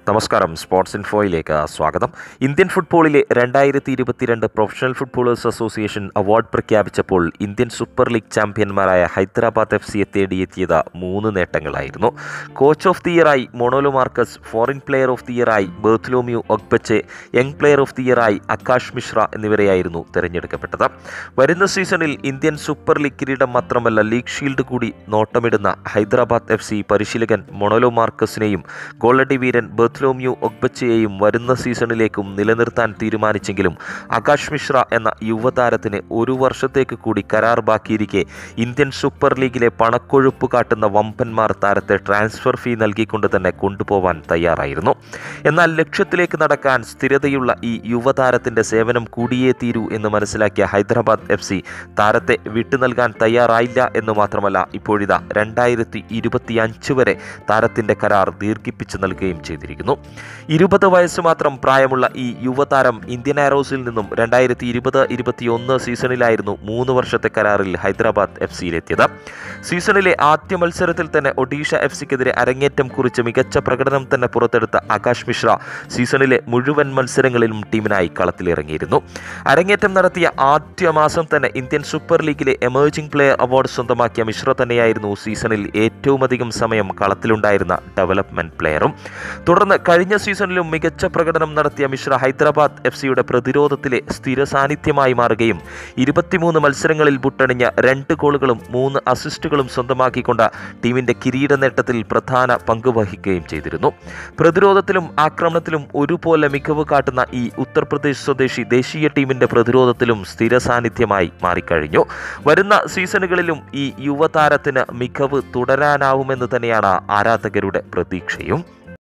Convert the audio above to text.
നമസ്കാരം സ്പോർട്സ് ഇൻഫോയിലേക്ക് സ്വാഗതം ഇന്ത്യൻ ഫുട്ബോളിലെ രണ്ടായിരത്തി ഇരുപത്തിരണ്ട് പ്രൊഫഷണൽ ഫുട്ബോളേഴ്സ് അസോസിയേഷൻ അവാർഡ് പ്രഖ്യാപിച്ചപ്പോൾ ഇന്ത്യൻ സൂപ്പർ ലീഗ് ചാമ്പ്യന്മാരായ ഹൈദരാബാദ് എഫ് സിയെ തേടിയെത്തിയത് മൂന്ന് നേട്ടങ്ങളായിരുന്നു കോച്ച് ഓഫ് ദി ഇയറായി Manolo Marquez foreign player of the ഇയറായി Bartholomew Ogbeche young player of the ഇയറായി ആകാശ് മിശ്ര എന്നിവരെയായിരുന്നു തിരഞ്ഞെടുക്കപ്പെട്ടത് വരുന്ന സീസണിൽ ഇന്ത്യൻ സൂപ്പർ ലീഗ് കിരീടം മാത്രമല്ല ലീഗ് ഷീൽഡ് കൂടി നോട്ടമിടുന്ന ഹൈദരാബാദ് എഫ് സി പരിശീലകൻ മൊണോലോ മാർക്കസിനെയും ഗോളടി വീരൻ ബർത്ലോമ്യു ഒഗ്ബച്ചയെയും വരുന്ന സീസണിലേക്കും നിലനിർത്താൻ തീരുമാനിച്ചെങ്കിലും ആകാശ് മിശ്ര എന്ന യുവതാരത്തിന് ഒരു വർഷത്തേക്ക് കൂടി കരാർ ബാക്കിയിരിക്കെ ഇന്ത്യൻ സൂപ്പർ ലീഗിലെ പണക്കൊഴുപ്പ് കാട്ടുന്ന വമ്പന്മാർ താരത്തെ ട്രാൻസ്ഫർ ഫീ നൽകിക്കൊണ്ട് തന്നെ കൊണ്ടുപോവാൻ തയ്യാറായിരുന്നു എന്നാൽ ലക്ഷ്യത്തിലേക്ക് നടക്കാൻ സ്ഥിരതയുള്ള ഈ യുവതാരത്തിൻ്റെ സേവനം കൂടിയേ തീരൂ എന്ന് മനസ്സിലാക്കിയ ഹൈദരാബാദ് എഫ് സി താരത്തെ വിട്ടു നൽകാൻ തയ്യാറായില്ല എന്ന് മാത്രമല്ല ഇപ്പോഴിതാ രണ്ടായിരത്തി ഇരുപത്തി അഞ്ച് വരെ താരത്തിൻ്റെ കരാർ ദീർഘിപ്പിച്ച് നൽകുകയും ചെയ്തിരിക്കുന്നു ഇരുപത് വയസ്സ് മാത്രം പ്രായമുള്ള ഈ യുവതാരം ഇന്ത്യൻ ആരോസിൽ നിന്നും രണ്ടായിരത്തി ഇരുപത് ഇരുപത്തിയൊന്ന് സീസണിലായിരുന്നു മൂന്ന് വർഷത്തെ കരാറിൽ ഹൈദരാബാദ് എഫ് സിയിലെത്തിയത് സീസണിലെ ആദ്യ മത്സരത്തിൽ തന്നെ ഒഡീഷ എഫ് സിക്കെതിരെ അരങ്ങേറ്റം കുറിച്ച് മികച്ച പ്രകടനം തന്നെ പുറത്തെടുത്ത ആകാശ് മിശ്ര സീസണിലെ മുഴുവൻ മത്സരങ്ങളിലും ടീമിനായി കളത്തിലിറങ്ങിയിരുന്നു അരങ്ങേറ്റം നടത്തിയ ആദ്യ മാസം തന്നെ ഇന്ത്യൻ സൂപ്പർ ലീഗിലെ എമേർജിംഗ് പ്ലെയർ അവാർഡ് സ്വന്തമാക്കിയ മിശ്ര തന്നെയായിരുന്നു സീസണിൽ ഏറ്റവും അധികം സമയം കളത്തിലുണ്ടായിരുന്ന ഡെവലപ്മെന്റ് പ്ലെയറും തുടർന്ന് കഴിഞ്ഞ സീസണിലും മികച്ച പ്രകടനം നടത്തിയ മിശ്ര ഹൈദരാബാദ് എഫ് സിയുടെ പ്രതിരോധത്തിലെ സ്ഥിര സാന്നിധ്യമായി മാറുകയും ഇരുപത്തിമൂന്ന് മത്സരങ്ങളിൽ ബുട്ടണിഞ്ഞ രണ്ട് ഗോളുകളും മൂന്ന് അസിസ്റ്റുകളും സ്വന്തമാക്കിക്കൊണ്ട് ടീമിന്റെ കിരീട നേട്ടത്തിൽ പ്രധാന പങ്ക് വഹിക്കുകയും ചെയ്തിരുന്നു പ്രതിരോധത്തിലും ആക്രമണത്തിലും ഒരുപോലെ മികവ് കാട്ടുന്ന ഈ ഉത്തർപ്രദേശ് സ്വദേശി ദേശീയ ടീമിന്റെ പ്രതിരോധത്തിലും സ്ഥിര സാന്നിധ്യമായി മാറിക്കഴിഞ്ഞു വരുന്ന സീസണുകളിലും ഈ യുവതാരത്തിന് മികവ് തുടരാനാവുമെന്ന് തന്നെയാണ് ആരാധകരുടെ പ്രതീക്ഷയും